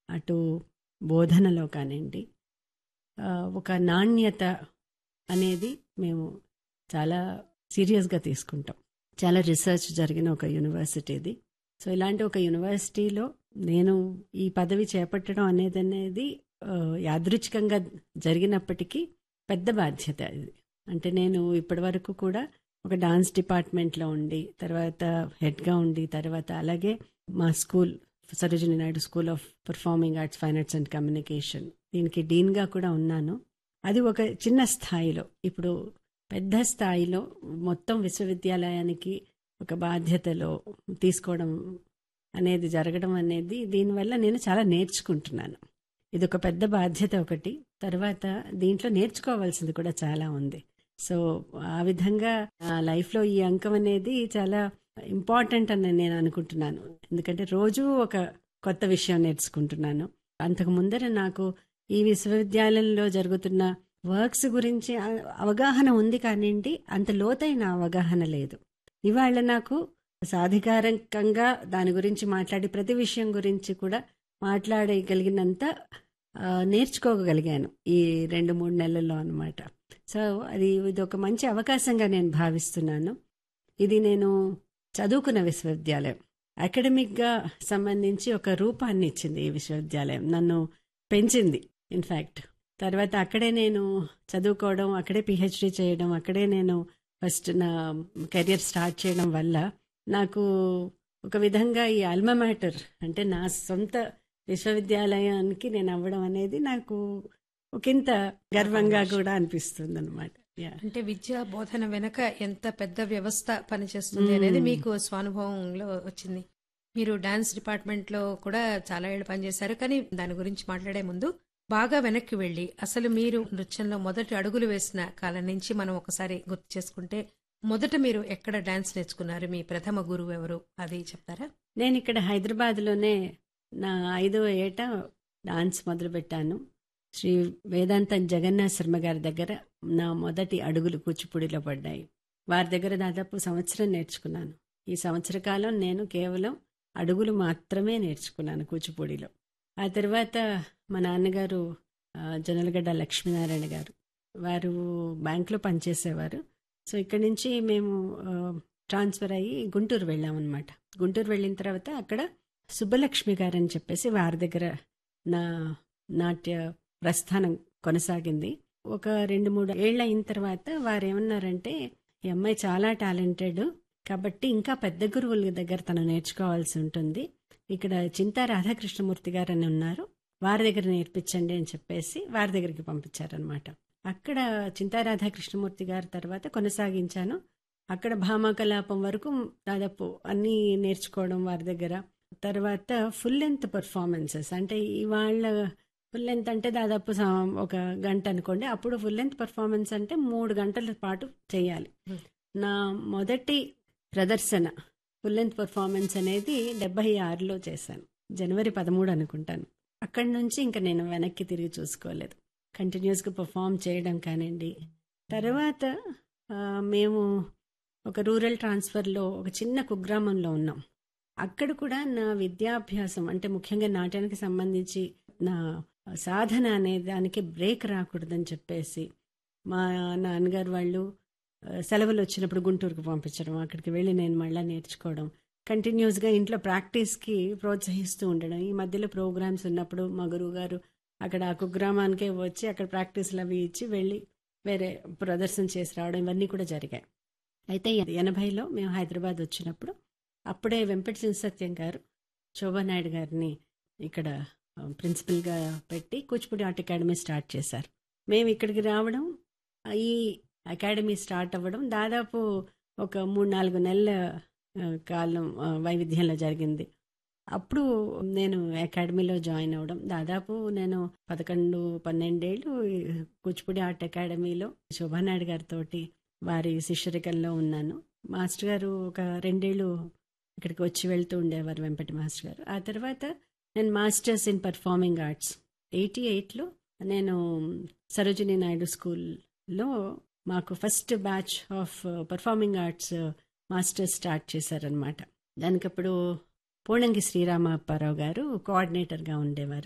అటు బోధనలో కానివ్వండి ఆ, ఒక నాణ్యత అనేది మేము చాలా సీరియస్గా తీసుకుంటాం చాలా రీసెర్చ్ జరిగిన ఒక యూనివర్సిటీ ఇది సో ఇలాంటి ఒక యూనివర్సిటీలో నేను ఈ పదవి చేపట్టడం అనేది అనేది ఆ, యాదృచ్ఛికంగా జరిగినప్పటికీ పెద్ద బాధ్యత ఇది అంటే నేను ఇప్పటి వరకు కూడా ఒక డాన్స్ డిపార్ట్మెంట్లో ఉండి తర్వాత హెడ్గా ఉండి తర్వాత అలాగే మా school Sarojini Naidu school of performing arts fine arts and communication దీనికి డీన్గా కూడా ఉన్నాను అది ఒక చిన్న స్థాయిలో ఇప్పుడు పెద్ద స్థాయిలో మొత్తం విశ్వవిద్యాలయానికి ఒక బాధ్యతలో తీసుకోవడం అనేది జరగడం అనేది దీనివల్ల నేను చాలా నేర్చుకుంటున్నాను ఇది ఒక పెద్ద బాధ్యత ఒకటి తర్వాత దీంట్లో నేర్చుకోవాల్సింది కూడా చాలా ఉంది సో ఆ విధంగా నా లైఫ్లో ఈ అంకం అనేది చాలా ఇంపార్టెంట్ అని నేను అనుకుంటున్నాను ఎందుకంటే రోజు ఒక కొత్త విషయం నేర్చుకుంటున్నాను అంతకు ముందర నాకు ఈ విశ్వవిద్యాలయంలో జరుగుతున్న వర్క్స్ గురించి అ- అవగాహన ఉంది కానివ్వండి అంత లోతైన అవగాహన లేదు ఇవాళ నాకు సాధికారికంగా దాని గురించి మాట్లాడి ప్రతి విషయం గురించి కూడా మాట్లాడగలిగినంత ఆ, నేర్చుకోగలిగాను ఈ రెండు మూడు నెలల్లో అనమాట సో అది ఇది ఒక మంచి అవకాశంగా నేను భావిస్తున్నాను ఇది నేను చదువుకున్న విశ్వవిద్యాలయం అకాడమిక్గా సంబంధించి ఒక రూపాన్ని ఇచ్చింది ఈ విశ్వవిద్యాలయం నన్ను పెంచింది ఇన్ఫ్యాక్ట్ తర్వాత అక్కడే నేను చదువుకోవడం అక్కడే పిహెచ్డి చేయడం అక్కడే నేను ఫస్ట్ నా కెరియర్ స్టార్ట్ చేయడం వల్ల నాకు ఒక విధంగా ఈ అల్మా మ్యాటర్ అంటే నా సొంత విశ్వవిద్యాలయానికి నేను అవ్వడం అనేది నాకు ఒకంత గర్వంగా కూడా అనిపిస్తుంది అనమాట అంటే విద్యా బోధన వెనక ఎంత పెద్ద వ్యవస్థ పనిచేస్తుంది అనేది మీకు స్వానుభవంలో వచ్చింది మీరు డాన్స్ డిపార్ట్మెంట్ లో కూడా చాలా ఏళ్ళు పనిచేశారు కానీ దాని గురించి మాట్లాడే ముందు బాగా వెనక్కి వెళ్ళి అసలు మీరు నృత్యంలో మొదటి అడుగులు వేసిన కాలం నుంచి మనం ఒకసారి గుర్తు చేసుకుంటే మొదట మీరు ఎక్కడ డాన్స్ నేర్చుకున్నారు మీ ప్రథమ గురువు ఎవరు అది చెప్తారా నేను ఇక్కడ హైదరాబాద్లోనే నా ఐదో ఏట డాన్స్ మొదలుపెట్టాను శ్రీ వేదాంతం జగన్నాథ్ శర్మ గారి దగ్గర నా మొదటి అడుగులు కూచిపూడిలో పడ్డాయి వారి దగ్గర దాదాపు సంవత్సరం నేర్చుకున్నాను ఈ సంవత్సర కాలం నేను కేవలం అడుగులు మాత్రమే నేర్చుకున్నాను కూచిపూడిలో ఆ తర్వాత మా నాన్నగారు ఆ, జొన్నలగడ్డ లక్ష్మీనారాయణ గారు వారు బ్యాంకులో పనిచేసేవారు సో ఇక్కడి నుంచి మేము ఆ, ట్రాన్స్ఫర్ అయ్యి గుంటూరు వెళ్ళామన్నమాట గుంటూరు వెళ్ళిన తర్వాత అక్కడ సుబ్బలక్ష్మి గారు అని చెప్పేసి వారి దగ్గర నా నాట్య ప్రస్థానం కొనసాగింది ఒక రెండు మూడు ఏళ్ళ అయిన తర్వాత వారు ఏమన్నారంటే ఈ అమ్మాయి చాలా టాలెంటెడ్ కాబట్టి ఇంకా పెద్ద గురువుల దగ్గర తను నేర్చుకోవాల్సి ఉంటుంది ఇక్కడ చింతా రాధాకృష్ణమూర్తి గారు అని ఉన్నారు వారి దగ్గర నేర్పించండి అని చెప్పేసి వారి దగ్గరికి పంపించారనమాట అక్కడ చింతా రాధాకృష్ణమూర్తి గారి తర్వాత కొనసాగించాను అక్కడ భామాకలాపం వరకు దాదాపు అన్నీ నేర్చుకోవడం వారి దగ్గర తర్వాత ఫుల్ లెంత్ పర్ఫార్మెన్సెస్ అంటే ఇవాళ ఫుల్ లెంత్ అంటే దాదాపు సా- ఒక గంట అనుకోండి అప్పుడు ఫుల్ లెంత్ పర్ఫార్మెన్స్ అంటే మూడు గంటల పాటు చేయాలి Hmm. నా మొదటి ప్రదర్శన ఫుల్ లెంత్ పర్ఫార్మెన్స్ అనేది డెబ్బై ఆరులో చేశాను జనవరి పదమూడు అనుకుంటాను అక్కడి నుంచి ఇంకా నేను వెనక్కి తిరిగి చూసుకోలేదు కంటిన్యూస్గా పర్ఫామ్ చేయడం కానివ్వండి తర్వాత ఆ, మేము ఒక రూరల్ ట్రాన్స్ఫర్లో ఒక చిన్న కుగ్రామంలో ఉన్నాం అక్కడ కూడా నా విద్యాభ్యాసం అంటే ముఖ్యంగా నాట్యానికి సంబంధించి నా సాధన అనే దానికి బ్రేక్ రాకూడదని చెప్పేసి మా నాన్నగారు వాళ్ళు ఆ, సెలవులు వచ్చినప్పుడు గుంటూరుకు పంపించడం అక్కడికి వెళ్ళి నేను మళ్ళీ నేర్చుకోవడం కంటిన్యూస్గా ఇంట్లో ప్రాక్టీస్కి ప్రోత్సహిస్తూ ఉండడం ఈ మధ్యలో ప్రోగ్రామ్స్ ఉన్నప్పుడు మా గురువు గారు అక్కడ ఆ కుగ్రామానికే వచ్చి అక్కడ ప్రాక్టీస్లు అవి ఇచ్చి వెళ్ళి వేరే ప్రదర్శన చేసి రావడం ఇవన్నీ కూడా జరిగాయి అయితే ఎనభైలో మేము హైదరాబాద్ వచ్చినప్పుడు అప్పుడే వెంకట సత్యం గారు శోభానాయుడు గారిని ఇక్కడ ఆ, ప్రిన్సిపల్గా పెట్టి కూచిపూడి ఆర్ట్ అకాడమీ స్టార్ట్ చేశారు మేము ఇక్కడికి రావడం ఆ, ఈ అకాడమీ స్టార్ట్ అవ్వడం దాదాపు ఒక మూడు నాలుగు నెలల ఆ, కాలం ఆ, వైవిధ్యంలో జరిగింది అప్పుడు నేను అకాడమీలో జాయిన్ అవ్వడం దాదాపు నేను పదకొండు పన్నెండేళ్ళు ఈ కూచిపూడి ఆర్ట్ అకాడమీలో శోభానాయుడు గారితో వారి శిష్యరికంలో ఉన్నాను మాస్టర్ గారు ఒక రెండేళ్ళు ఇక్కడికి వచ్చి వెళ్తూ ఉండేవారు వెంపటి మాస్టర్ గారు ఆ తర్వాత నేను masters in performing arts eighty ఎయిట్లో నేను సరోజిని నాయుడు స్కూల్లో మాకు first batch of performing arts masters start చేశారనమాట దానికప్పుడు పూణంగి శ్రీరామప్పారావు గారు కోఆర్డినేటర్గా ఉండేవారు